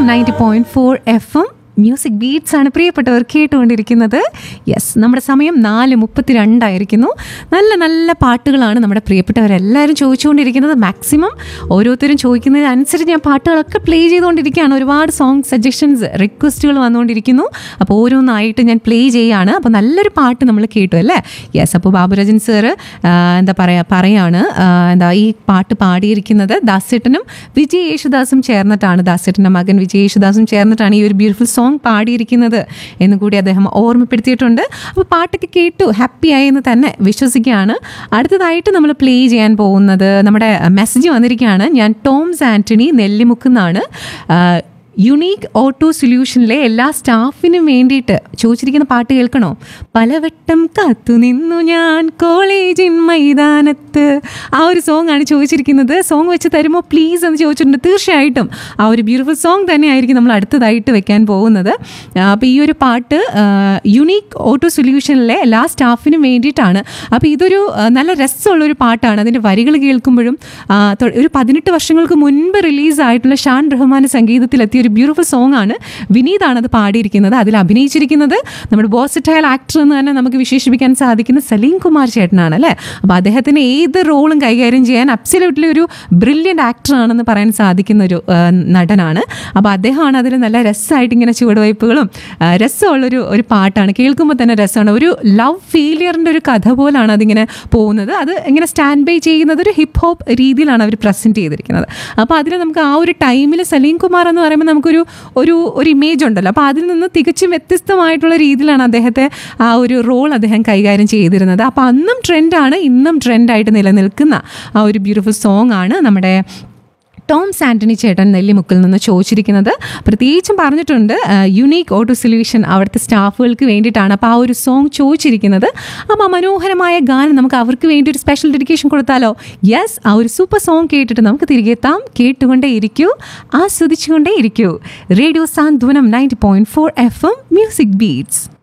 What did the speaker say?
ninety point four F M music beats ആണ് പ്രിയപ്പെട്ടവർ കേട്ടുകൊണ്ടിരിക്കുന്നത് യെസ് നമ്മുടെ സമയം നാല് മുപ്പത്തി രണ്ടായിരിക്കുന്നു നല്ല നല്ല പാട്ടുകളാണ് നമ്മുടെ പ്രിയപ്പെട്ടവരെല്ലാവരും ചോദിച്ചുകൊണ്ടിരിക്കുന്നത് മാക്സിമം ഓരോരുത്തരും ചോദിക്കുന്നതിനനുസരിച്ച് ഞാൻ പാട്ടുകളൊക്കെ പ്ലേ ചെയ്തുകൊണ്ടിരിക്കുകയാണ് ഒരുപാട് സോങ് സജഷൻസ് റിക്വസ്റ്റുകൾ വന്നുകൊണ്ടിരിക്കുന്നു അപ്പോൾ ഓരോന്നായിട്ട് ഞാൻ പ്ലേ ചെയ്യാണ് അപ്പോൾ നല്ലൊരു പാട്ട് നമ്മൾ കേട്ടു അല്ലേ യെസ് അപ്പോൾ ബാബുരാജൻ സാറ് എന്താ പറയുക പറയാണ് ആ, എന്താ ഈ പാട്ട് പാടിയിരിക്കുന്നത് ദാസേട്ടനും വിജയ് യേശുദാസും ചേർന്നിട്ടാണ് ദാസേട്ടൻ്റെ മകൻ വിജയ് യേശുദാസും ചേർന്നിട്ടാണ് ഈ ഒരു ബ്യൂട്ടിഫുൾ സോങ് പാടിയിരിക്കുന്നത് എന്ന് കൂടി അദ്ദേഹം ഓർമ്മപ്പെടുത്തിയിട്ടുണ്ട് അപ്പോൾ പാട്ടൊക്കെ കേട്ടു ഹാപ്പി ആയി എന്ന് തന്നെ വിശ്വസിക്കുകയാണ് അടുത്തതായിട്ട് നമ്മൾ പ്ലേ ചെയ്യാൻ പോകുന്നത് നമ്മുടെ മെസ്സേജ് വന്നിരിക്കുകയാണ് ഞാൻ ടോംസ് ആൻ്റണി നെല്ലിമുക്കുന്നാണ് യുണീക്ക് ഓട്ടോ സൊല്യൂഷനിലെ എല്ലാ സ്റ്റാഫിനും വേണ്ടിയിട്ട് ചോദിച്ചിരിക്കുന്ന പാട്ട് കേൾക്കണോ പലവട്ടം കാത്തു നിന്നു ഞാൻ കോളേജിൻ മൈതാനത്ത് ആ ഒരു സോങ് ആണ് ചോദിച്ചിരിക്കുന്നത് സോങ് വെച്ച് തരുമോ പ്ലീസ് എന്ന് ചോദിച്ചിട്ടുണ്ട് തീർച്ചയായിട്ടും ആ ഒരു ബ്യൂട്ടിഫുൾ സോങ് തന്നെയായിരിക്കും നമ്മൾ അടുത്തതായിട്ട് വെക്കാൻ പോകുന്നത് അപ്പോൾ ഈ ഒരു പാട്ട് യുണീക്ക് ഓട്ടോ സൊല്യൂഷനിലെ എല്ലാ സ്റ്റാഫിനും വേണ്ടിയിട്ടാണ് അപ്പോൾ ഇതൊരു ആ, നല്ല രസമുള്ളൊരു പാട്ടാണ് അതിൻ്റെ വരികൾ കേൾക്കുമ്പോഴും ആ, തൊ- ഒരു പതിനെട്ട് വർഷങ്ങൾക്ക് മുൻപ് റിലീസായിട്ടുള്ള ഷാൻ റഹ്മാൻ്റെ സംഗീതത്തിലെത്തിയ ഒരു ബ്യൂട്ടിഫുൾ സോങ് ആണ് വിനീതാണ് അത് പാടിയിരിക്കുന്നത് അതിൽ അഭിനയിച്ചിരിക്കുന്നത് നമ്മുടെ ബോസറ്റൈൽ ആക്ടർ എന്ന് തന്നെ നമുക്ക് വിശേഷിപ്പിക്കാൻ സാധിക്കുന്ന സലീം കുമാർ ചേട്ടനാണ് അല്ലേ അപ്പോൾ അദ്ദേഹത്തിന് ഏത് റോളും കൈകാര്യം ചെയ്യാൻ അബ്സല്യൂട്ട്ലി ഒരു ബ്രില്യൻ്റ് ആക്ടർ ആണെന്ന് പറയാൻ സാധിക്കുന്ന ഒരു ആ, നടനാണ് അപ്പോൾ അദ്ദേഹമാണ് അതിൽ നല്ല രസമായിട്ട് ഇങ്ങനെ ചുവടുവയ്പ്പുകളും ആ, രസമുള്ളൊരു ഒരു പാട്ടാണ് കേൾക്കുമ്പോൾ തന്നെ രസമാണ് ഒരു ലവ് ഫെയിലിയറിൻ്റെ ഒരു കഥ പോലാണ് അതിങ്ങനെ പോകുന്നത് അത് ഇങ്ങനെ സ്റ്റാൻഡ് ബൈ ചെയ്യുന്നത് ഒരു ഹിപ്പ് ഹോപ്പ് രീതിയിലാണ് അവർ പ്രസൻറ്റ് ചെയ്തിരിക്കുന്നത് അപ്പോൾ അതിൽ നമുക്ക് ആ ഒരു ടൈമിൽ സലീം കുമാർ എന്ന് പറയുമ്പോൾ നമുക്കൊരു ഒരു ഒരു ഇമേജ് ഉണ്ടല്ലോ അപ്പോൾ അതിൽ നിന്ന് തികച്ചും വ്യത്യസ്തമായിട്ടുള്ള രീതിയിലാണ് അദ്ദേഹത്തെ ആ ഒരു റോൾ അദ്ദേഹം കൈകാര്യം ചെയ്തിരുന്നത് അപ്പോൾ അന്നും ട്രെൻഡാണ് ഇന്നും ട്രെൻഡായിട്ട് നിലനിൽക്കുന്ന ആ ഒരു ബ്യൂട്ടിഫുൾ സോങ് ആണ് നമ്മുടെ ടോംസ് ആൻ്റണി ചേട്ടൻ നെല്ലിമുക്കിൽ നിന്ന് ചോദിച്ചിരിക്കുന്നത് പ്രത്യേകിച്ചും പറഞ്ഞിട്ടുണ്ട് യുണീക്ക് ഓട്ടോ സൊല്യൂഷൻ അവിടുത്തെ സ്റ്റാഫുകൾക്ക് വേണ്ടിയിട്ടാണ് അപ്പോൾ ആ ഒരു സോങ് ചോദിച്ചിരിക്കുന്നത് അപ്പോൾ ആ മനോഹരമായ ഗാനം നമുക്ക് അവർക്ക് വേണ്ടി ഒരു സ്പെഷ്യൽ ഡെഡിക്കേഷൻ കൊടുത്താലോ യെസ് ആ ഒരു സൂപ്പർ സോങ് കേട്ടിട്ട് നമുക്ക് തിരികെ എത്താം കേട്ടുകൊണ്ടേ ഇരിക്കൂ ആസ്വദിച്ചുകൊണ്ടേ ഇരിക്കൂ radio Santhwanam ninety point four F M music beats